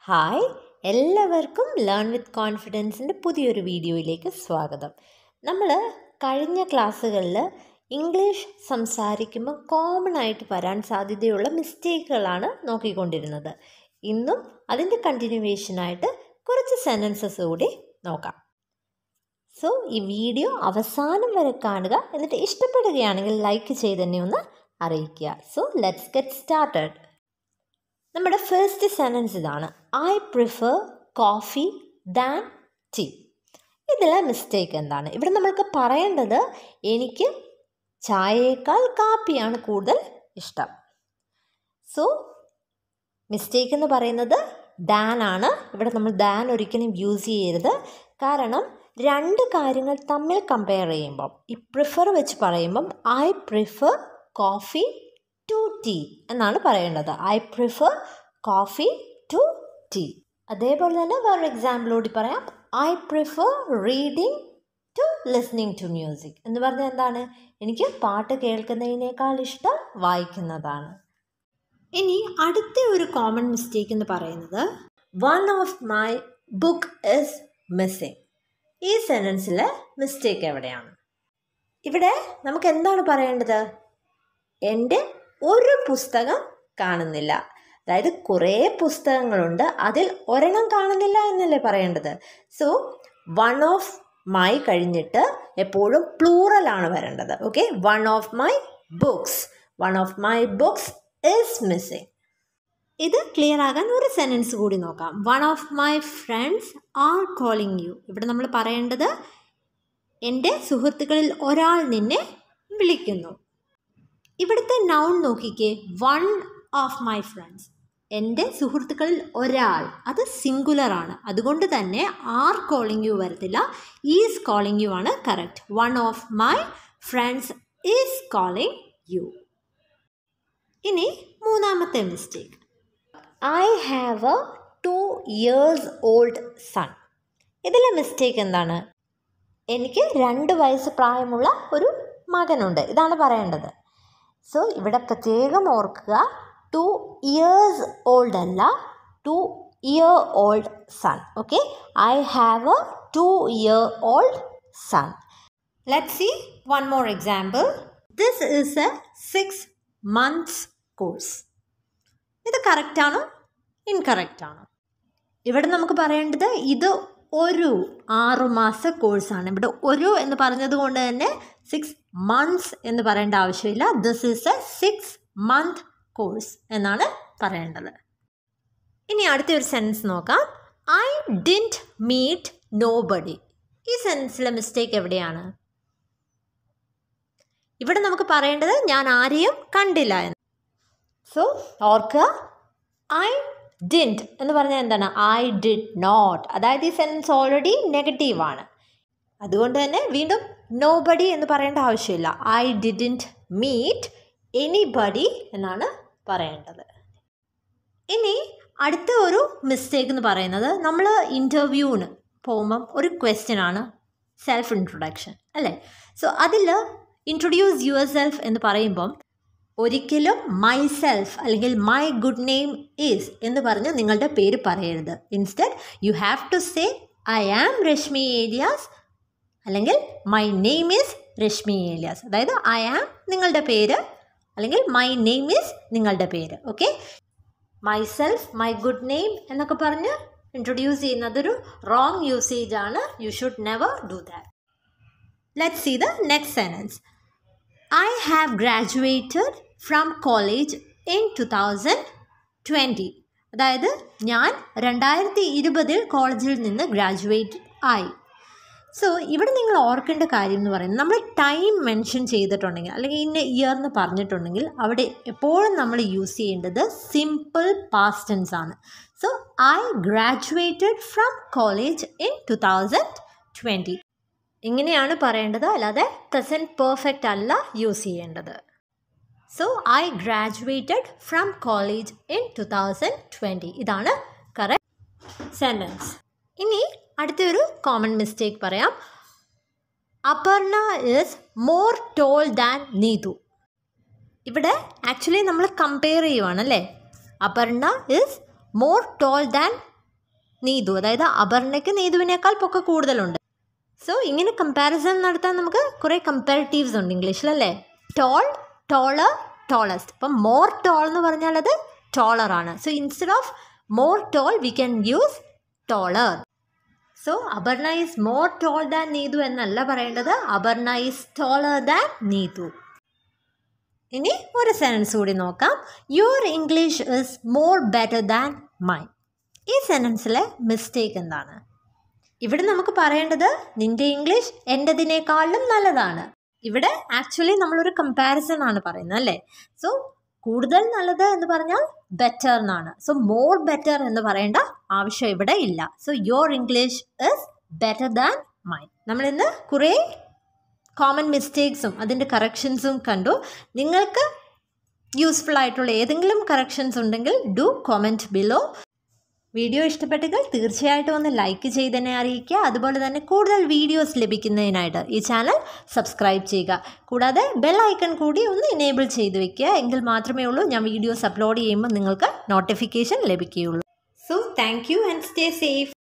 hi എല്ലാവർക്കും learn with കോൺഫിഡൻസിൻ്റെ പുതിയൊരു വീഡിയോയിലേക്ക് സ്വാഗതം നമ്മൾ കഴിഞ്ഞ ക്ലാസ്സുകളിൽ ഇംഗ്ലീഷ് സംസാരിക്കുമ്പോൾ കോമൺ ആയിട്ട് വരാൻ സാധ്യതയുള്ള മിസ്റ്റേക്കുകളാണ് നോക്കിക്കൊണ്ടിരുന്നത് ഇന്നും അതിൻ്റെ കണ്ടിന്യൂവേഷനായിട്ട് കുറച്ച് സെൻറ്റൻസസ് കൂടി നോക്കാം സോ ഈ വീഡിയോ അവസാനം വരെ കാണുക എന്നിട്ട് ഇഷ്ടപ്പെടുകയാണെങ്കിൽ ലൈക്ക് ചെയ്ത് തന്നെ ഒന്ന് അറിയിക്കുക സോ ലെറ്റ്സ് ഗെറ്റ് സ്റ്റാർട്ടഡ് നമ്മുടെ ഫസ്റ്റ് സെൻറ്റൻസ് ഇതാണ് I prefer coffee than tea ഇതിലെ മിസ്റ്റേക്ക് എന്താണ് ഇവിടെ നമ്മൾക്ക് പറയേണ്ടത് എനിക്ക് ചായയേക്കാൾ കാപ്പിയാണ് കൂടുതൽ ഇഷ്ടം സോ മിസ്റ്റേക്ക് എന്ന് പറയുന്നത് ദാൻ ആണ് ഇവിടെ നമ്മൾ ദാൻ ഒരിക്കലും യൂസ് ചെയ്യരുത് കാരണം രണ്ട് കാര്യങ്ങൾ തമ്മിൽ കമ്പയർ ചെയ്യുമ്പം ഈ പ്രിഫർ വെച്ച് പറയുമ്പം I prefer coffee to tea എന്നാണ് പറയേണ്ടത് I prefer coffee to tea അതേപോലെ തന്നെ വേറൊരു എക്സാമ്പിൾ കൂടി പറയാം I prefer reading to listening to music എന്ന് പറഞ്ഞാൽ എന്താണ് എനിക്ക് പാട്ട് കേൾക്കുന്നതിനേക്കാൾ ഇഷ്ടം വായിക്കുന്നതാണ് ഇനി അടുത്ത ഒരു കോമൺ മിസ്റ്റേക്ക് എന്ന് പറയുന്നത് one of my book is missing ഈ സെൻറ്റൻസിലെ മിസ്റ്റേക്ക് എവിടെയാണ് ഇവിടെ നമുക്ക് എന്താണ് പറയേണ്ടത് എൻ്റെ ഒരു പുസ്തകം കാണുന്നില്ല അതായത് കുറേ പുസ്തകങ്ങളുണ്ട് അതിൽ ഒരെണ്ണം കാണുന്നില്ല എന്നല്ലേ പറയേണ്ടത് സോ വൺ ഓഫ് മൈ കഴിഞ്ഞിട്ട് എപ്പോഴും പ്ലൂറലാണ് വരേണ്ടത് okay one of my books one of my books is missing ഇത് ക്ലിയർ ആകാൻ ഒരു സെൻറ്റൻസ് കൂടി നോക്കാം one of my friends are calling you ഇവിടെ നമ്മൾ പറയേണ്ടത് എൻ്റെ സുഹൃത്തുക്കളിൽ ഒരാൾ നിന്നെ വിളിക്കുന്നു ഇവിടുത്തെ നൗൺ നോക്കിക്കേ വൺ ഓഫ് മൈ ഫ്രണ്ട്സ് എൻ്റെ സുഹൃത്തുക്കളിൽ ഒരാൾ അത് സിംഗുലർ ആണ് അതുകൊണ്ട് തന്നെ ആർ കോളിംഗ് യു വരത്തില്ല ഈസ് കോളിംഗ് യു ആണ് correct one of my friends is calling you ഇനി മൂന്നാമത്തെ mistake I have a two years old son ഇതിലെ മിസ്റ്റേക്ക് എന്താണ് എനിക്ക് രണ്ട് വയസ്സ് പ്രായമുള്ള ഒരു മകനുണ്ട് ഇതാണ് പറയേണ്ടത് സോ ഇവിടെ പ്രത്യേകം ഓർക്കുക ടു ഇയേഴ്സ് ഓൾഡ് അല്ല two year old son okay I have a two year old son let see one more example this is a six months course ഇത് കറക്റ്റാണോ ഇൻകറക്റ്റ് ആണോ ഇവിടെ നമുക്ക് പറയേണ്ടത് ഇത് ഒരു ആറുമാസ കോഴ്സാണ് ഇവിടെ ഒരു എന്ന് പറഞ്ഞത് കൊണ്ട് തന്നെ സിക്സ് മന്ത്സ് എന്ന് പറയേണ്ട ആവശ്യമില്ല this is a six month course എന്നാണ് പറയേണ്ടത് ഇനി അടുത്ത ഒരു സെൻറ്റൻസ് നോക്കാം I didn't meet nobody ഈ സെൻറ്റൻസിലെ മിസ്റ്റേക്ക് എവിടെയാണ് ഇവിടെ നമുക്ക് പറയേണ്ടത് ഞാൻ ആരെയും കണ്ടില്ല എന്ന് സോ ഓർക്കുക ഐ ഡിൻറ്റ് എന്ന് പറഞ്ഞാൽ എന്താണ് ഐ ഡിഡ് നോട്ട് അതായത് ഈ സെൻറ്റൻസ് ഓൾറെഡി നെഗറ്റീവാണ് അതുകൊണ്ട് തന്നെ വീണ്ടും നോ ബഡി എന്ന് പറയേണ്ട ആവശ്യമില്ല ഐ ഡിഡിൻറ്റ് മീറ്റ് എനിബഡി എന്നാണ് പറയേണ്ടത് ഇനി അടുത്ത ഒരു മിസ്റ്റേക്ക് എന്ന് പറയുന്നത് നമ്മൾ ഇൻ്റർവ്യൂവിന് പോകുമ്പം ഒരു ക്വസ്റ്റ്യൻ ആണ് സെൽഫ് ഇൻട്രൊഡക്ഷൻ അല്ലേ സോ അതിൽ ഇൻട്രൊഡ്യൂസ് യുവർ സെൽഫ് എന്ന് പറയുമ്പം ഒരിക്കലും മൈ സെൽഫ് അല്ലെങ്കിൽ മൈ ഗുഡ് നെയിം ഈസ് എന്ന് പറഞ്ഞ് നിങ്ങളുടെ പേര് പറയരുത് instead you have to say I am Rashmi Elias അല്ലെങ്കിൽ my name is Rashmi Elias അതായത് ഐ ആം നിങ്ങളുടെ പേര് അല്ലെങ്കിൽ മൈ നെയിം ഈസ് നിങ്ങളുടെ പേര് okay myself my good name എന്നൊക്കെ പറഞ്ഞ് ഇൻട്രൊഡ്യൂസ് ചെയ്യുന്നതൊരു റോങ് യൂസേജ് ആണ് you should never do that let see the next sentence I have graduated from college in two thousand twenty അതായത് ഞാൻ രണ്ടായിരത്തി ഇരുപതിൽ കോളേജിൽ നിന്ന് ഗ്രാജുവേറ്റ് ആയി സോ ഇവിടെ നിങ്ങൾ ഓർക്കേണ്ട കാര്യം എന്ന് പറയുന്നത് നമ്മൾ ടൈം മെൻഷൻ ചെയ്തിട്ടുണ്ടെങ്കിൽ അല്ലെങ്കിൽ ഇന്ന ഇയർ എന്ന് പറഞ്ഞിട്ടുണ്ടെങ്കിൽ അവിടെ എപ്പോഴും നമ്മൾ യൂസ് ചെയ്യേണ്ടത് സിമ്പിൾ പാസ്റ്റൻസ് ആണ് so I graduated from college in two thousand twenty ഇങ്ങനെയാണ് പറയേണ്ടത് അല്ലാതെ പ്രസൻറ്റ് പെർഫെക്റ്റ് അല്ല യൂസ് ചെയ്യേണ്ടത് so I graduated from college in two thousand twenty ഇതാണ് കറക്റ്റ് സെൻറ്റൻസ് ഇനി അടുത്തൊരു കോമൺ മിസ്റ്റേക്ക് പറയാം Aparna is more tall than Neethu ഇവിടെ ആക്ച്വലി നമ്മൾ കമ്പയർ ചെയ്യുവാണ് അല്ലേ Aparna is more tall than Neethu അതായത് അപർണയ്ക്ക് നീതുവിനേക്കാൾ പൊക്കം കൂടുതലുണ്ട് സോ ഇങ്ങനെ കമ്പാരിസൺ നടത്താൻ നമുക്ക് കുറേ കമ്പാരിറ്റീവ്സ് ഉണ്ട് ഇംഗ്ലീഷിലല്ലേ ടോൾ ടോളർ ടോളസ്റ്റ് അപ്പം മോർ ടോൾ എന്ന് പറഞ്ഞാൽ അത് ടോളർ ആണ് so instead of more tall we can use taller so Aparna is more tall than Neethu എന്നല്ല പറയേണ്ടത് Aparna is taller than Neethu ഇനി ഒരു സെൻറ്റൻസ് കൂടി നോക്കാം your English is more better than mine ഈ സെൻറ്റൻസിലെ മിസ്റ്റേക്ക് എന്താണ് ഇവിടെ നമുക്ക് പറയേണ്ടത് നിന്റെ ഇംഗ്ലീഷ് എൻ്റെതിനേക്കാളും നല്ലതാണ് ഇവിടെ ആക്ച്വലി നമ്മളൊരു കമ്പാരിസൺ ആണ് പറയുന്നത് അല്ലേ സോ കൂടുതൽ നല്ലത് എന്ന് പറഞ്ഞാൽ ബെറ്റർ എന്നാണ് സോ മോർ ബെറ്റർ എന്ന് പറയേണ്ട ആവശ്യം ഇവിടെ ഇല്ല so your English is better than mine നമ്മൾ ഇന്ന് കുറേ കോമൺ മിസ്റ്റേക്സും അതിൻ്റെ കറക്ഷൻസും കണ്ടു നിങ്ങൾക്ക് യൂസ്ഫുൾ ആയിട്ടുള്ള ഏതെങ്കിലും കറക്ഷൻസ് ഉണ്ടെങ്കിൽ ഡു കോമെൻറ്റ് ബിലോ വീഡിയോ ഇഷ്ടപ്പെട്ടെങ്കിൽ തീർച്ചയായിട്ടും ഒന്ന് ലൈക്ക് ചെയ്തെന്നെ അറിയിക്കുക അതുപോലെ തന്നെ കൂടുതൽ വീഡിയോസ് ലഭിക്കുന്നതിനായിട്ട് ഈ ചാനൽ സബ്സ്ക്രൈബ് ചെയ്യുക കൂടാതെ ബെൽ ഐക്കൺ കൂടി ഒന്ന് എനേബിൾ ചെയ്ത് വെക്കുക എങ്കിൽ മാത്രമേ ഉള്ളൂ ഞാൻ വീഡിയോസ് അപ്ലോഡ് ചെയ്യുമ്പോൾ നിങ്ങൾക്ക് നോട്ടിഫിക്കേഷൻ ലഭിക്കുകയുള്ളൂ so thank you and stay safe